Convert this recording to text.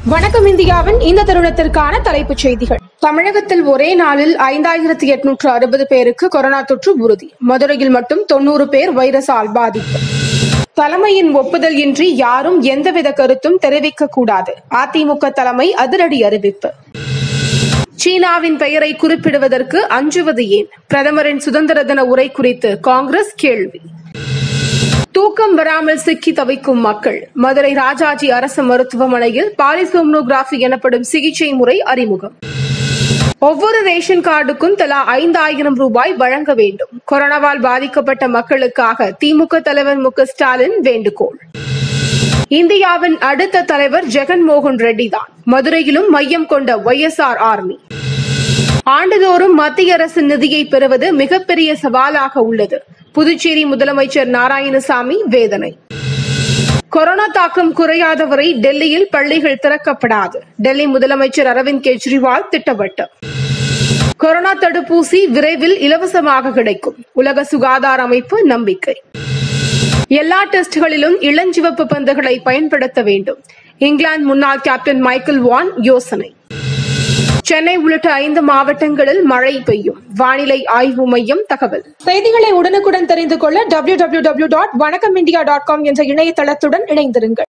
வணக்கம் இந்தியாவின் இந்த தருணத்திற்கான தலைப்புச் செய்திகள் தமிழகத்தில் ஒரே நாளில் ஐந்தாயிரத்தி எட்நூற்று அறுபது பேருக்கு கொரோனா தொற்று உறுதி மதுரையில் மட்டும் தொன்னூறு பேர் வைரஸால் பாதிப்பு தலைமையின் ஒப்புதல் இன்றி யாரும் எந்தவித கருத்தும் தெரிவிக்க கூடாது அதிமுக தலைமை அதிரடி அறிவிப்பு சீனாவின் பெயரை குறிப்பிடுவதற்கு அஞ்சுவது ஏன் பிரதமரின் சுதந்திர தின உரை குறித்து காங்கிரஸ் கேள்வி தூக்கம் வராமல் சிக்கி தவிக்கும் மக்கள் மதுரை ராஜாஜி அரசு மருத்துவமனையில் பாலிசோம்னோகிராபி எனப்படும் சிகிச்சை முறை அறிமுகம் ஒவ்வொரு ரேஷன் கார்டுக்கும் தலா ஐந்தாயிரம் ரூபாய் வழங்க வேண்டும் கொரோனாவால் பாதிக்கப்பட்ட மக்களுக்காக திமுக தலைவர் மு க ஸ்டாலின் வேண்டுகோள் இந்தியாவின் அடுத்த தலைவர் ஜெகன்மோகன் ரெட்டி தான் மதுரையிலும் மையம் கொண்ட ஒய்எஸ்ஆர் ஆர்மி ஆண்டுதோறும் மத்திய அரசின் நிதியை பெறுவது மிகப்பெரிய சவாலாக உள்ளது புதுச்சேரி முதலமைச்சர் நாராயணசாமி வேதனை கொரோனா தாக்கம் குறையாத வரை டெல்லியில் பள்ளிகள் திறக்கப்படாது டெல்லி முதலமைச்சர் அரவிந்த் கெஜ்ரிவால் திட்டவட்டம் கொரோனா தடுப்பூசி விரைவில் இலவசமாக கிடைக்கும் உலக சுகாதார அமைப்பு நம்பிக்கை எல்லா டெஸ்ட்களிலும் இளஞ்சிவப்பு பந்துகளை பயன்படுத்த வேண்டும் இங்கிலாந்து முன்னாள் கேப்டன் மைக்கேல் வான் யோசனை சென்னை உள்ளிட்ட ஐந்து மாவட்டங்களில் மழை பெய்யும் வானிலை ஆய்வு மையம் தகவல் செய்திகளை உடனுக்குடன் தெரிந்து கொள்ள W W W dot Vanakkam India dot com என்ற இணையதளத்துடன் இணைந்திருங்கள்